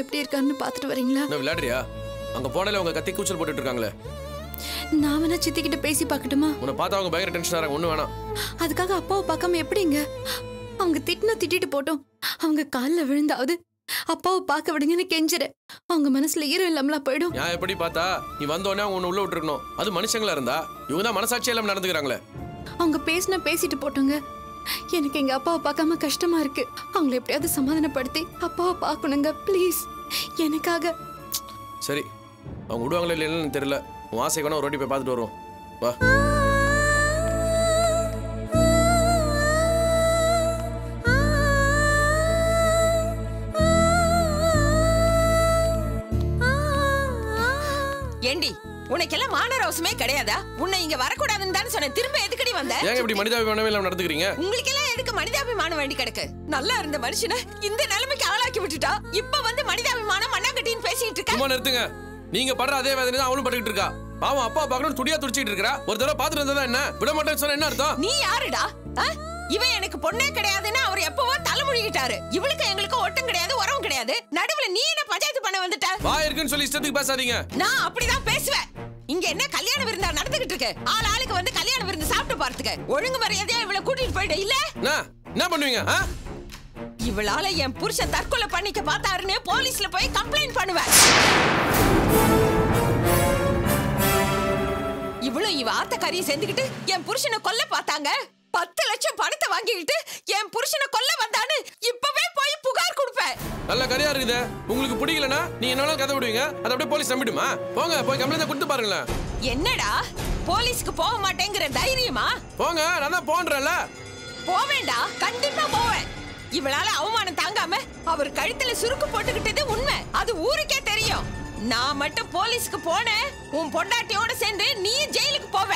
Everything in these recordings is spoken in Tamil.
எப்படி இருக்கான்னு பார்த்துட்டு வரீங்களா என்ன விளையாடுறியா அங்க போனாலே உங்க கத்தி கூச்சல் போட்டுட்டு இருக்காங்களே நான் வேணா சித்தி கிட்ட பேசி பார்க்கட்டுமா உன்னை பார்த்தா அவங்க பயங்கர டென்ஷன் ஆகிறாங்க ஒண்ணு வேணாம் அதுக்காக அப்பாவை பார்க்காம எப்படிங்க அவங்க திட்டினா திட்டிட்டு போட்டோம் அவங்க காலில் விழுந்தாவது அப்பாவை பார்க்க விடுங்கன்னு கெஞ்சுறேன் அவங்க மனசுல ஈரம் இல்லாமலா போயிடும் நான் எப்படி பார்த்தா நீ வந்தோடனே அவங்க உன்னை உள்ள விட்டுருக்கணும் அது மனுஷங்களா இருந்தா இவங்க தான் மனசாட்சி இல்லாம நடந்துக்கிறாங்களே அவங்க பேசினா பேசிட்டு போட்டோங்க எனக்கு எங்க அப்பாவை பார்க்காம கஷ்டமா இருக்கு அவங்கள எப்படியாவது சமாதானப்படுத்தி அப்பாவை பார்க்கணுங்க ப்ளீஸ் எனக்காக சரி அவங்க விடுவாங்களா இல்லைன்னு எனக்கு தெரியல உன் ஆசை வேணா ஒரு வாட்டி போய் பார்த்துட்டு வருவோம் வா ஏண்டி உனக்கெல்லாம் மானரோசமே கிடையாதா உன்னை இங்க வரக்கூடாதுன்னு தானே சொன்னேன் திரும்ப எதுக்கடி வந்த ஏங்க இப்படி மனிதாபிமானமே இல்லாம நடந்துக்கிறீங்க உங்களுக்கெல்லாம் எதுக்கு மனிதாபிமானம் வேண்டி கிடக்கு நல்லா இருந்த மனுஷனை இந்த நிலைமைக்கு ஆளாக்கி விட்டுட்டா இப்ப வந்து மனிதாபிமானம் மண்ணாங்கட்டின்னு பேசிட்டு இருக்க சும்மா நிறுத்துங்க நீங்க படுற அதே வேதனை தான் அவளும் பட்டுக்கிட்டு இருக்கா பாவம் அப்பா பார்க்கணும் துடியா துடிச்சிட்டு இருக்கா ஒரு தடவை பார்த்துட்டு வந்தா என்ன விட மாட்டேன்னு சொன்னா என்ன அர்த்தம் நீ யாருடா ஆ? இவன் எனக்கு பொண்ணே கிடையாதுன்னு அவர் எப்பவோ தலைமுழுகிட்டாரு இவளுக்கு எங்களுக்கு ஒட்டும் கிடையாது உறவும் கிடையாது நடுவுல நீ என்ன பஞ்சாயத்து பண்ண வந்துட்ட வா இருக்குன்னு சொல்லி இஷ்டத்துக்கு பேசாதீங்க நான் அப்படிதான் பேசுவேன் இங்க என்ன கல்யாண விருந்தா நடந்துகிட்டு இருக்கு ஆள் ஆளுக்கு வந்து கல்யாண விருந்து சாப்பிட்டு பார்த்துக்க ஒழுங்கு மரியாதையா இவளை கூட்டிட்டு போயிடு இல்ல என்ன என்ன பண்ணுவீங்க ஆ? இவளால என் புருஷன் தற்கொலை பண்ணிக்க பார்த்தாருன்னு போலீஸ்ல போய் கம்ப்ளைண்ட் பண்ணுவேன் இவளும் இவ ஆத்த கறியை செஞ்சுக்கிட்டு என் புருஷனை கொல்ல பார்த்தாங்க பத்து லட்சம் பணத்தை வாங்கிக்கிட்டு என் புருஷனை கொல்ல வந்தான்னு இப்பவே போய் புகார் கொடுப்பேன் நல்ல கரையா இருக்குது உங்களுக்கு பிடிக்கலனா நீ என்ன கதை விடுவீங்க அதை அப்படியே போலீஸ் நம்பிடுமா போங்க போய் கம்ப்ளைண்ட் கொடுத்து பாருங்களேன் என்னடா போலீஸ்க்கு போக மாட்டேங்கிற தைரியமா போங்க நான் தான் போன்றேன்ல போவேண்டா கண்டிப்பா போவேன் இவளால அவமானம் தாங்காம அவர் கழுத்துல சுருக்கு போட்டுக்கிட்டது உண்மை அது ஊருக்கே தெரியும் நான் மட்டும் போலீஸ்க்கு போனேன் உன் பொண்டாட்டியோட சேர்ந்து நீ ஜெயிலுக்கு போவ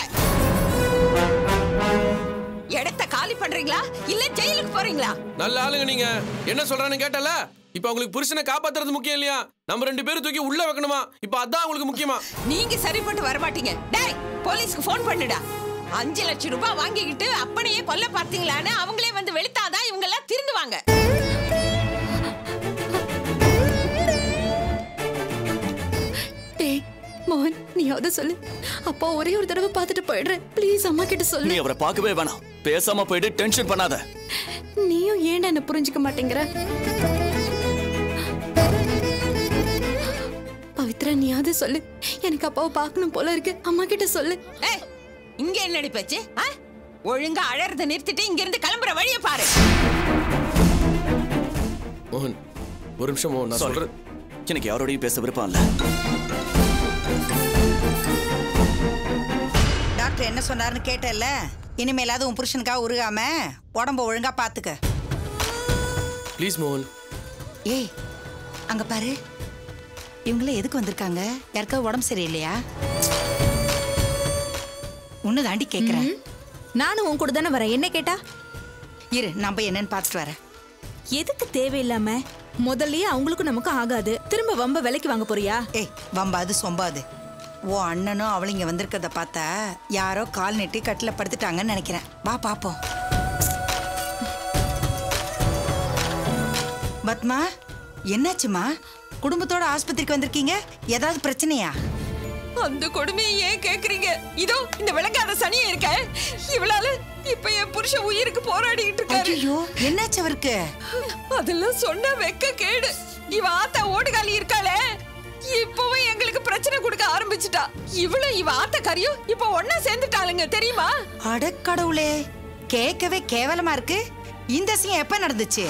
இடத்த காலி பண்றீங்களா இல்ல ஜெயிலுக்கு போறீங்களா நல்ல ஆளுங்க நீங்க என்ன சொல்றான்னு கேட்டல இப்ப உங்களுக்கு புருஷனை காப்பாத்துறது முக்கியம் இல்லையா நம்ம ரெண்டு பேரும் தூக்கி உள்ள வைக்கணுமா இப்ப அதான் உங்களுக்கு முக்கியமா நீங்க சரிப்பட்டு வர மாட்டீங்க டேய் போலீஸ்க்கு ஃபோன் பண்ணுடா அஞ்சு லட்சம் ரூபாய் வாங்கிக்கிட்டு அப்பனையே கொல்ல பார்த்தீங்களான்னு அவங்களே வந்து வெளுத்தாதான் இவங்க எல்லாம் திருந்துவாங்க டேய் மோகன் நீயாவது சொல்லு அப்பா ஒரே ஒரு தடவை பார்த்துட்டு போயிடுறேன் ப்ளீஸ் அம்மா கிட்ட நீ சொல்லு அவரை பார்க்கவே வேணாம் பேசாம போயிட்டு டென்ஷன் பண்ணாத நீயும் ஏன்டா என்ன புரிஞ்சுக்க மாட்டேங்கிற பவித்ரா நீயாவது சொல்லு எனக்கு அப்பாவை பார்க்கணும் போல இருக்கு அம்மா கிட்ட சொல்லு ஏய் இங்க என்னடி பேச்சு ஆ? ஒழுங்கா அழறத நிறுத்திட்டு இங்க இருந்து கிளம்புற வழிய பாரு மோகன் ஒரு நிமிஷம் மோகன் நான் Sorry. சொல்றேன் எனக்கு யாரோடையும் பேச விருப்பம் இல்ல டாக்டர் என்ன சொன்னாருன்னு கேட்டல்ல இனிமேலாவது உன் புருஷனுக்காக உருகாம உடம்ப ஒழுங்கா பாத்துக்க ப்ளீஸ் மோகன் ஏய் அங்க பாரு இவங்கள எதுக்கு வந்திருக்காங்க யாருக்காவது உடம்பு சரியில்லையா உன்னை தாண்டி கேக்குறேன் நானும் உன் கூட தானே வரேன் என்ன கேட்டா இரு நம்ம என்னன்னு பார்த்துட்டு வரேன் எதுக்கு தேவையில்லாம முதல்லயே அவங்களுக்கும் நமக்கும் ஆகாது திரும்ப வம்ப விலைக்கு வாங்க போறியா ஏய் வம்பாது சொம்பாது ஓ அண்ணனும் அவளும் இங்க வந்திருக்கிறத பார்த்தா யாரோ கால் நீட்டி கட்டில படுத்துட்டாங்கன்னு நினைக்கிறேன் வா பாப்போம் பத்மா என்னாச்சுமா குடும்பத்தோட ஆஸ்பத்திரிக்கு வந்திருக்கீங்க ஏதாவது பிரச்சனையா அந்த கொடுமையை ஏன் கேக்குறீங்க இதோ இந்த விளங்காத சனியை இருக்க இவளால இப்ப என் புருஷன் உயிருக்கு போராடிட்டு இருக்காரு ஐயோ என்னாச்சு அவருக்கு அதெல்லாம் சொன்னா வெக்க கேடு இவ ஆத்தா ஓடுகாலி இருக்காளே இப்பவும் எங்களுக்கு பிரச்சனை கொடுக்க ஆரம்பிச்சிட்டா இவளும் இவ ஆத்த கறியும் இப்ப ஒன்னா சேர்ந்துட்டாளுங்க தெரியுமா அடக்கடவுளே கேட்கவே கேவலமா இருக்கு இந்த சீன் எப்ப நடந்துச்சு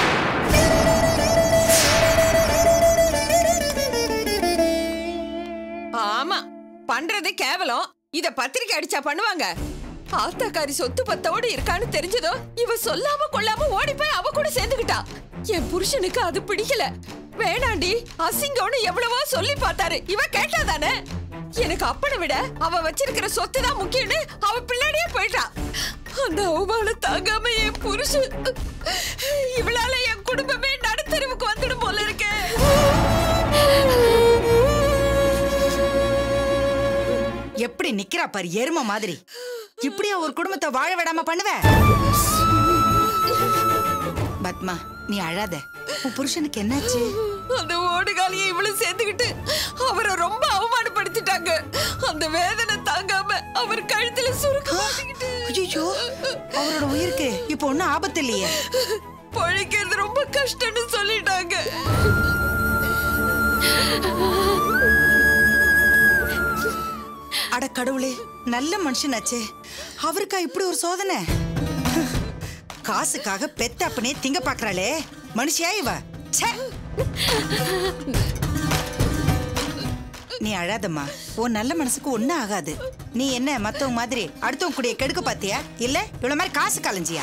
ஆமா பண்றது கேவலம் இத பத்திரிக்கை அடிச்சா பண்ணுவாங்க ஆத்தாக்காரி சொத்து பத்தோடு இருக்கான்னு தெரிஞ்சதோ இவ சொல்லாம கொள்ளாம ஓடி போய் அவ கூட சேர்ந்துக்கிட்டா என் புருஷனுக்கு அது பிடிக்கல வேணாண்டி அசிங்கம்னு எவ்வளவோ சொல்லி பார்த்தாரு இவ கேட்டாதானே எனக்கு அப்பனை விட அவ வச்சிருக்கிற சொத்து தான் முக்கியம்னு அவ பின்னாடியே போயிட்டா அந்த அவமானம் தாங்காம என் புருஷன் இவளால என் குடும்பமே நடுத்தருவுக்கு வந்துடும் போல இருக்கே எப்படி நிக்கிறா பாரு எரும மாதிரி இப்படியா ஒரு குடும்பத்தை வாழ விடாம பண்ணுவ பத்மா நீ அழாத உன் புருஷனுக்கு என்னாச்சு அந்த ஓடுகாலியை இவளும் சேர்ந்துக்கிட்டு அவரை ரொம்ப அவமானப்படுத்திட்டாங்க அந்த வேதனை தாங்காம அவர் கழுத்துல சுருக்க மாட்டிக்கிட்டு ஐயோ அவரோட உயிருக்கு இப்போ ஒன்றும் ஆபத்து இல்லையே பொழைக்கிறது ரொம்ப கஷ்டம்னு சொல்லிட்டாங்க அட கடவுளே நல்ல மனுஷனாச்சே அவருக்கா இப்படி ஒரு சோதனை காசுக்காக பெத்த அப்பனே திங்க பாக்குறாளே மனுஷியா இவ ச்சே. நீ அழாதம்மா உன் நல்ல மனசுக்கு ஒண்ணும் ஆகாது நீ என்ன மத்தவங்க மாதிரி அடுத்தவங்க கூடிய கெடுக்க பாத்தியா இல்ல இவ்வளவு மாதிரி காசு கலைஞ்சியா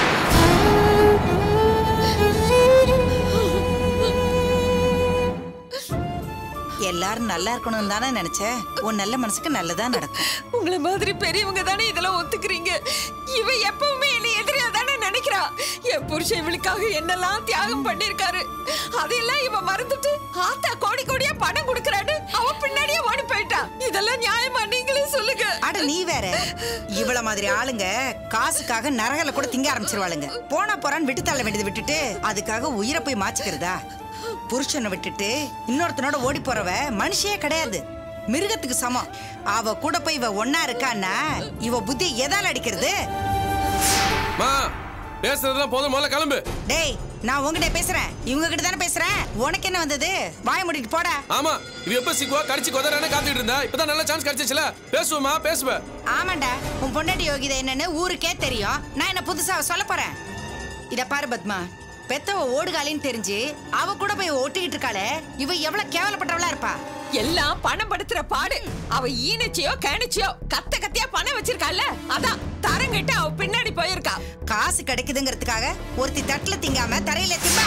எல்லாரும் நல்லா இருக்கணும்னு தானே நினைச்சேன் உன் நல்ல மனசுக்கு நல்லதா நடக்கும் உங்களை மாதிரி பெரியவங்க தானே இதெல்லாம் ஒத்துக்கிறீங்க இவ எப்பவுமே என்னை எதிரியா தானே நினைக்கிறா என் புருஷன் இவளுக்காக என்னெல்லாம் தியாகம் பண்ணிருக்காரு அதையெல்லாம் இவ மறந்துட்டு ஆத்தா கோடி கோடியா பணம் கொடுக்கறான்னு அவ பின்னாடியே ஓடி போயிட்டா இதெல்லாம் நியாயமா நீங்களே சொல்லுங்க அட நீ வேற இவள மாதிரி ஆளுங்க காசுக்காக நரகல கூட திங்க ஆரம்பிச்சிருவாளுங்க போனா போறான்னு விட்டு தள்ள வேண்டியது விட்டுட்டு அதுக்காக உயிரை போய் மாச்சிக்கிறதா புருஷனை விட்டுட்டு இன்னொருத்தனோட ஓடி போறவ மனுஷியே கிடையாது மிருகத்துக்கு சமம் அவ கூட போய் இவ ஒன்னா இருக்கான்னா இவ புத்தி எதால அடிக்கிறது மா பேசுறதுலாம் போதும் முதல்ல கிளம்பு டேய் நான் உங்ககிட்ட பேசுறேன் இவங்க கிட்ட தானே பேசுறேன் உனக்கு என்ன வந்தது வாய மூடிட்டு போடா ஆமா இது எப்ப சிக்குவா கடிச்சு கொதறானே காத்துட்டு இருந்தா இப்பதான் நல்ல சான்ஸ் கிடைச்சிச்சுல பேசுவோமா பேசுவ ஆமாண்டா உன் பொண்டாட்டி யோகிதை என்னன்னு ஊருக்கே தெரியும் நான் என்ன புதுசா சொல்ல போறேன் இத பாரு பத்மா பெத்தவ ஓடுகாலின்னு தெரிஞ்சு அவ கூட போய் ஒட்டிக்கிட்டு இருக்காளே இவ எவ்வளவு கேவலப்பட்டவளா இருப்பா எல்லாம் பணம் படுத்துற பாடு அவ ஈனச்சியோ கேணிச்சியோ கத்த கத்தியா பணம் வச்சிருக்கால அதான் தரங்கிட்டு அவ பின்னாடி போயிருக்கா காசு கிடைக்குதுங்கிறதுக்காக ஒருத்தி தட்டுல திங்காம தரையில திம்பா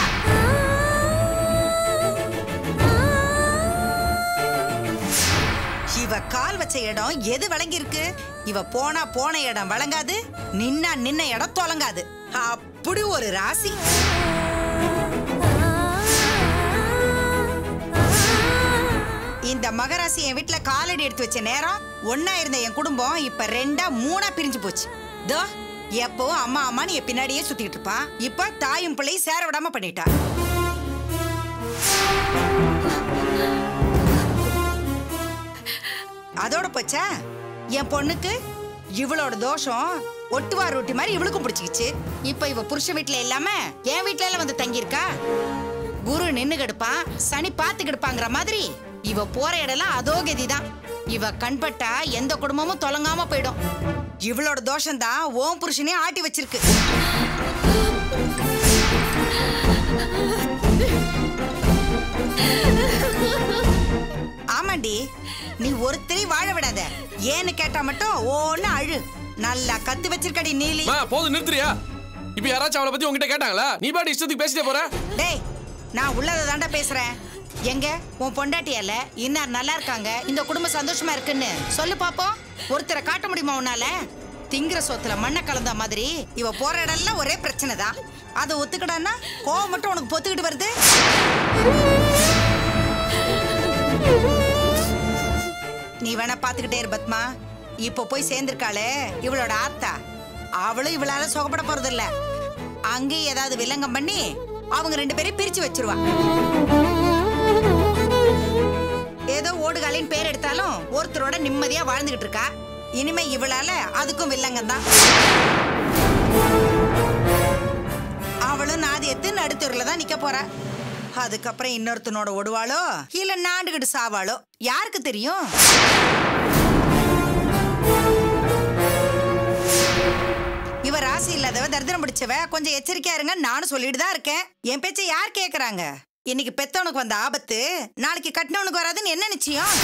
இவ கால் வச்ச இடம் எது வழங்கி இருக்கு இவ போனா போன இடம் வழங்காது நின்னா நின்ன இடம் தொலங்காது அப்படி ஒரு ராசி இந்த மகராசி என் வீட்டுல காலடி எடுத்து வச்ச நேரம் ஒன்னா இருந்த என் குடும்பம் இப்ப ரெண்டா மூணா பிரிஞ்சு போச்சு தோ எப்பவும் அம்மா அம்மான்னு என் பின்னாடியே சுத்திட்டு இருப்பான் இப்ப தாயும் பிள்ளையும் சேர விடாம பண்ணிட்டா அதோட போச்சா என் பொண்ணுக்கு இவளோட தோஷம் ஒட்டுவா ரொட்டி மாதிரி இவளுக்கும் பிடிச்சிக்கிச்சு இப்ப இவ புருஷ வீட்டுல இல்லாம என் வீட்டுல எல்லாம் வந்து தங்கியிருக்கா குரு நின்னு கெடுப்பான் சனி பார்த்து கெடுப்பாங்கிற மாதிரி இவ போற இடம்லாம் அதோ கதிதான் இவ கண்பட்டா எந்த குடும்பமும் தொலங்காம போயிடும் இவளோட தோஷம் தான் ஓம் புருஷனையும் ஆட்டி வச்சிருக்கு ஆமாண்டி நீ ஒருத்தரையும் வாழ விடாத ஏன்னு கேட்டா மட்டும் ஓன்னு அழு நல்லா கத்து வச்சிருக்கடி நீலி மா போதும் நிறுத்துறியா இப்ப யாராச்சும் அவளை பத்தி உங்ககிட்ட கேட்டாங்களா நீ பாட்டு இஷ்டத்துக்கு பேசிட்டே போற டேய் நான் உள்ளத தாண்டா பேசுறேன் எங்க உன் பொண்டாட்டியால இன்னார் நல்லா இருக்காங்க இந்த குடும்பம் சந்தோஷமா இருக்குன்னு சொல்லு பாப்போம் ஒருத்தரை காட்ட முடியுமா உன்னால திங்கிற சொத்துல மண்ணை கலந்த மாதிரி இவ போற இடம்லாம் ஒரே பிரச்சனை தான் அதை ஒத்துக்கடான்னா கோவம் மட்டும் உனக்கு பொத்துக்கிட்டு வருது நீ வேணா பாத்துக்கிட்டே இரு பத்மா இப்போ போய் சேர்ந்திருக்காளே இவளோட ஆத்தா அவளும் இவளால சுகப்பட போறது இல்ல அங்கேயும் ஏதாவது வில்லங்கம் பண்ணி அவங்க ரெண்டு பேரையும் பிரிச்சு வச்சிருவா ஏதோ ஓடுகாலின்னு பேர் எடுத்தாலும் ஒருத்தரோட நிம்மதியா வாழ்ந்துகிட்டு இருக்கா இனிமே இவளால அதுக்கும் வில்லங்கம் தான் அவளும் நாதி எத்து நடுத்தூர்ல தான் நிக்க போறா அதுக்கப்புறம் இன்னொருத்தனோட ஓடுவாளோ இல்ல நாண்டுகிட்டு சாவாளோ யாருக்கு தெரியும் இவ ராசி இல்லாதவ தரித்திரம் பிடிச்சவ கொஞ்சம் எச்சரிக்கையா இருங்க நானும் சொல்லிட்டு தான் இருக்கேன் என் பேச்சை யார் கேக்குறாங்க இன்னைக்கு பெத்தவனுக்கு வந்த ஆபத்து நாளைக்கு கட்டினவனுக்கு வராதுன்னு என்ன நிச்சயம்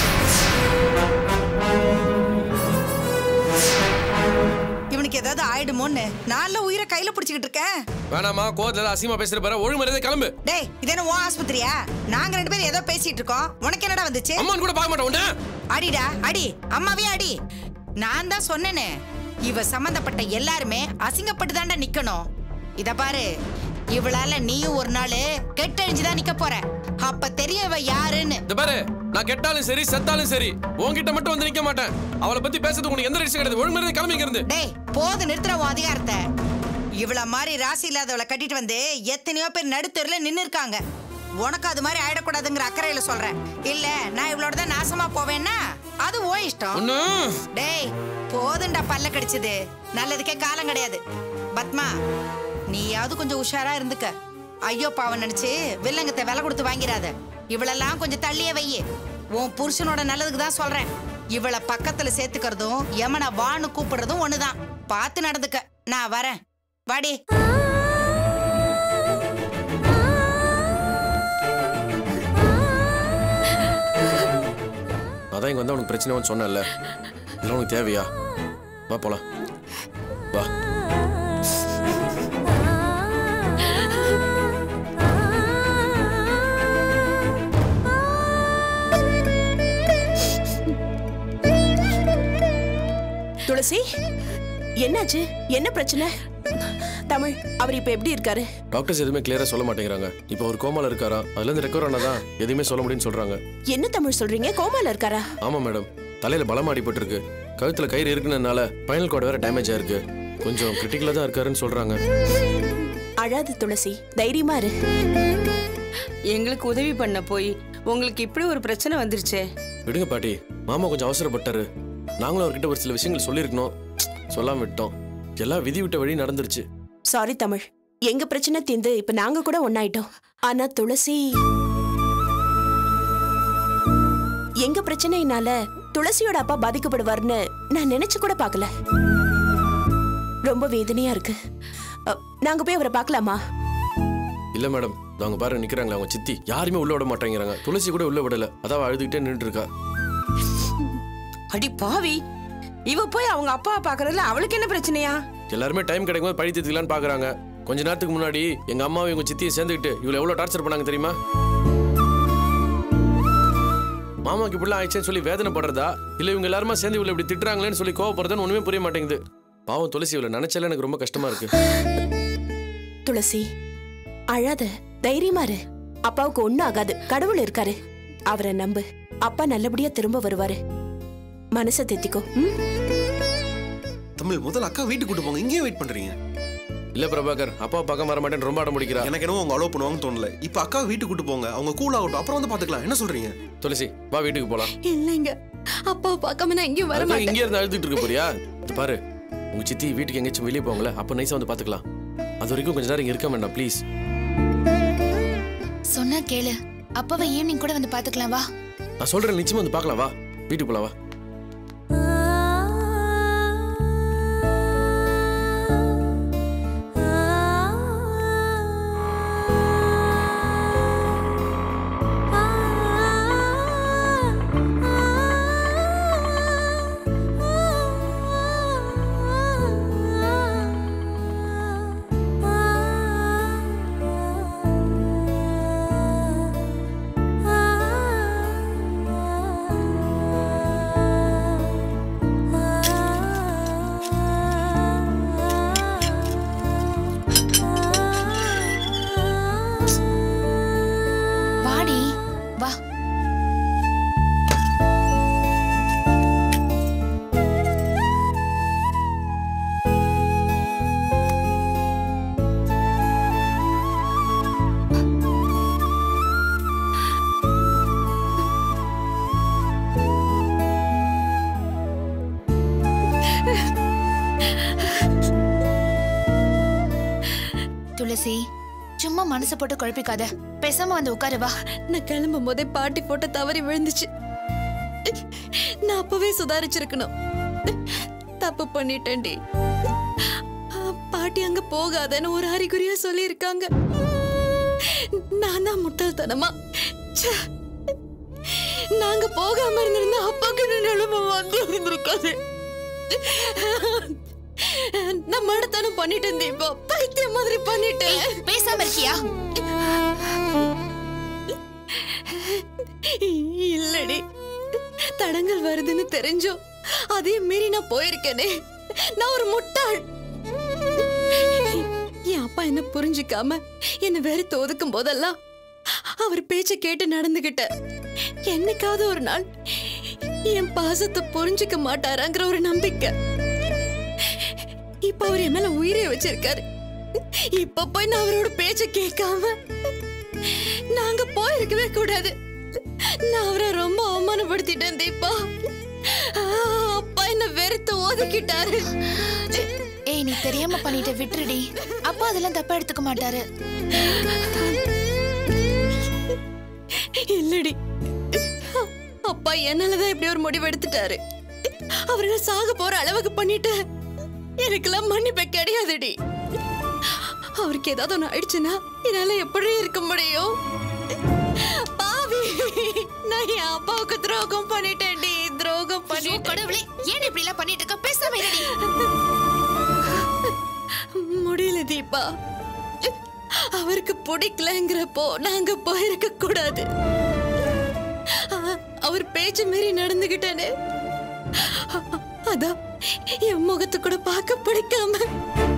இவனுக்கு ஏதாவது ஆயிடுமோன்னு நான்ல உயிரை கையில பிடிச்சிக்கிட்டு இருக்கேன் வேணாமா கோவத்துல அசிங்கமா பேசுற பாரு ஒழுங்கு மரியாதை கிளம்பு டேய் இது என்ன உன் ஆஸ்பத்திரியா நாங்க ரெண்டு பேரும் ஏதோ பேசிட்டு இருக்கோம் உனக்கு என்னடா வந்துச்சு அம்மான்னு கூட பார்க்க மாட்டேன் உன்னை அடிடா அடி அம்மாவே அடி நான் தான் சொன்னேனே இவ சம்பந்தப்பட்ட எல்லாருமே அசிங்கப்பட்டு தாண்டா நிக்கணும் இத பாரு இவளால நீயும் ஒரு நாள் கெட்டழிஞ்சுதான் நிக்க போற அப்ப தெரியும் இவ யாருன்னு இந்த பாரு நான் கெட்டாலும் சரி செத்தாலும் சரி உன்கிட்ட மட்டும் வந்து நிக்க மாட்டேன் அவளை பத்தி பேசுறதுக்கு உனக்கு எந்த ரிஸ்க் கிடையாது ஒழுங்கு மரியாதை கிளம்பி இங்க இருந்து டேய் போது நிறுத்துற உன் அதிகாரத்தை இவள மாதிரி ராசி இல்லாதவளை கட்டிட்டு வந்து எத்தனையோ பேர் நடுத்தெருல நின்னு இருக்காங்க உனக்கு அது மாதிரி ஆயிடக்கூடாதுங்கிற அக்கறையில சொல்றேன் இல்ல நான் இவளோட தான் நாசமா போவேன்னா அது ஓ இஷ்டம் ஒண்ணு டேய் போதுண்டா பல்ல கடிச்சது நல்லதுக்கே காலம் கிடையாது பத்மா நீயாவது கொஞ்சம் உஷாரா இருந்துக்க ஐயோ பாவம் நினைச்சு வில்லங்கத்தை விலை கொடுத்து வாங்கிராத இவளெல்லாம் கொஞ்சம் தள்ளியே வையி உன் புருஷனோட நல்லதுக்கு தான் சொல்றேன் இவளை பக்கத்துல சேர்த்துக்கிறதும் யமனை வான்னு கூப்பிடுறதும் ஒண்ணுதான் பார்த்து நடந்துக்க நான் வரேன் வாடி அதான் இங்க வந்து உனக்கு பிரச்சனை சொன்னேன்ல இதெல்லாம் உனக்கு தேவையா வா போலாம் வா துளசி என்னாச்சு என்ன பிரச்சனை தமிழ் அவர் இப்ப எப்படி இருக்காரு டாக்டர்ஸ் எதுவுமே கிளியரா சொல்ல மாட்டேங்கிறாங்க இப்போ ஒரு கோமால இருக்காராம் அதுல இருந்து ரெக்கவர் ஆனாதான் எதுவுமே சொல்ல முடியும்னு சொல்றாங்க என்ன தமிழ் சொல்றீங்க கோமால இருக்காரா ஆமா மேடம் தலையில பலம் அடிபட்டிருக்கு கழுத்துல கயிறு இருக்குனதுனால ஸ்பைனல் கார்டு வேற டேமேஜ் ஆயிருக்கு கொஞ்சம் கிரிட்டிக்கலா தான் இருக்காருன்னு சொல்றாங்க அழாது துளசி தைரியமா இரு எங்களுக்கு உதவி பண்ண போய் உங்களுக்கு இப்படி ஒரு பிரச்சனை வந்துருச்சே விடுங்க பாட்டி மாமா கொஞ்சம் அவசரப்பட்டாரு நாங்களும் அவர்கிட்ட ஒரு சில விஷயங்கள் சொல்லியிருக்கணும் சொல்லாம விட்டோம் எல்லாம் விதி விட்ட வழி நடந்துருச்சு சாரி தமிழ் எங்க பிரச்சனை தீர்ந்து இப்ப நாங்க கூட ஒன்னாயிட்டோம் ஆனா துளசி எங்க பிரச்சனையினால துளசியோட அப்பா பாதிக்கப்படுவார்னு நான் நினைச்சு கூட பார்க்கல ரொம்ப வேதனையா இருக்கு அ, நாங்க போய் அவரை பார்க்கலாமா இல்ல மேடம் அவங்க பாரு நிக்கிறாங்களே அவங்க சித்தி யாருமே உள்ள விட மாட்டேங்கிறாங்க துளசி கூட உள்ள விடல அதான் அவ அழுதுகிட்டே நின்றுட்டு இருக்கா அடி பாவி இவ போய் அவங்க அப்பாவை பாக்குறதுல அவளுக்கு என்ன பிரச்சனையா எல்லாருமே டைம் கிடைக்கும் போது பழி தீர்த்துக்கலான்னு பாக்குறாங்க கொஞ்ச நேரத்துக்கு முன்னாடி எங்க அம்மாவும் எங்க சித்தியை சேர்ந்துக்கிட்டு இவ்வளவு எவ்வளவு டார்ச்சர் பண்ணாங்க தெரியுமா மாமாக்கு இப்படிலாம் ஆயிடுச்சேன்னு சொல்லி வேதனைப்படுறதா இல்ல இவங்க எல்லாருமா சேர்ந்து இவ்வளவு இப்படி திட்டுறாங்களேன்னு சொல்லி கோவப்படுறதுன்னு ஒண்ணுமே புரிய மாட்டேங்குது பாவம் துளசி இவ்வளவு நினைச்சாலே எனக்கு ரொம்ப கஷ்டமா இருக்கு துளசி அழாத தைரியமா இரு அப்பாவுக்கு ஒண்ணும் ஆகாது கடவுள் இருக்காரு அவரை நம்பு அப்பா நல்லபடியா திரும்ப வருவாரு மனசை தேத்திக்கோ ம்? தமிழ் முதல்ல அக்கா வீட்டுக்கு கூட்டு போங்க இங்கேயே வெயிட் பண்றீங்க இல்ல பிரபாகர் அப்பா பக்கம் வர மாட்டேன்னு ரொம்ப அடம் பிடிக்கிறா எனக்கு என்னவோ அவங்க அலோவ் பண்ணுவாங்கன்னு தோணல இப்போ அக்கா வீட்டுக்கு கூட்டு போங்க அவங்க கூல் ஆகட்டும் அப்புறம் வந்து பாத்துக்கலாம் என்ன சொல்றீங்க துளசி வா வீட்டுக்கு போலாம் இல்லைங்க அப்பாவை பார்க்காம நான் எங்கேயும் வர அதுக்காக மாட்டேன் இங்கே இருந்து அழுதுட்டு இருக்க போறியா இது பாரு உங்க சித்தி வீட்டுக்கு எங்கேயாச்சும் வெளியே போங்களே அப்போ நைஸா வந்து பாத்துக்கலாம் அது வரைக்கும் கொஞ்ச நேரம் இங்க இருக்க வேண்டாம் ப்ளீஸ் சொன்னா கேளு அப்பாவை ஈவினிங் கூட வந்து பாத்துக்கலாம் வா நான் சொல்றேன் நிச்சயமா வந்து பார்க்கலாம் வா வீட்டுக்கு போலாம் வா வாடி வா துளசி சும்மா மனசை போட்டு குழப்பிக்காத பேசாம வந்து உட்காரு வா நான் கிளம்பும் போதே பாட்டி போட்ட தவறி விழுந்துச்சு நான் அப்பவே சுதாரிச்சிருக்கணும் தப்பு பண்ணிட்டேன்டி பாட்டி அங்க போகாதன்னு ஒரு அறிகுறியா சொல்லியிருக்காங்க நான் தான் முட்டாள்தனமா ச்சே. நாங்க போகாம இருந்திருந்தா அப்பாக்கு இந்த நிலைமை வந்து இருந்திருக்காது நான் மடத்தனம் பண்ணிட்டேன் தீபா பைத்தியம் மாதிரி பண்ணிட்டேன் பேசாம இருக்கியா இல்லடி தடங்கள் வருதுன்னு தெரிஞ்சோ அதே மீறி நான் போயிருக்கேனே நான் ஒரு முட்டாள் என் அப்பா என்ன புரிஞ்சுக்காம என்ன வெறுத்து ஒதுக்கும் போதெல்லாம் அவர் பேச்ச கேட்டு நடந்துகிட்ட என்னைக்காவது ஒரு நாள் என் பாசத்தை புரிஞ்சுக்க மாட்டாராங்கிற ஒரு நம்பிக்கை இப்ப அவர் என் மேல உயிரே வச்சிருக்காரு இப்ப போய் நான் அவரோட பேச்ச கேட்காம நாங்க போயிருக்கவே கூடாது நான் அவரை ரொம்ப அவமானப்படுத்திட்டேன் தீபா ஆ, அப்பா என்ன வெறுத்து ஒதுக்கிட்டாரு ஏய் நீ தெரியாம பண்ணிட்ட விட்டுருடி அப்பா அதெல்லாம் தப்பா எடுத்துக்க மாட்டாரு இல்லடி அப்பா என்னாலதான் இப்படி ஒரு முடிவு எடுத்துட்டாரு அவரை சாக போற அளவுக்கு பண்ணிட்டேன் எனக்கெல்லாம் மன்னிப்பே கிடையாதுடி அவருக்கு ஏதாவது ஒண்ணு ஆயிடுச்சுன்னா என்னால எப்படி இருக்க முடியும் பாவி நான் என் அப்பாவுக்கு துரோகம் பண்ணிட்டேன்டி துரோகம் ஐயோ, பண்ணிட்டேன் கடவுளே ஏன் இப்படி எல்லாம் பண்ணிட்டு இருக்க பேசாம இருடி முடியல தீபா அவருக்கு பிடிக்கலங்கிறப்போ நாங்க போயிருக்க கூடாது அ- அவர் பேச்சு மீறி நடந்துகிட்டானே அதான் என் முகத்தை கூட பார்க்க பிடிக்காம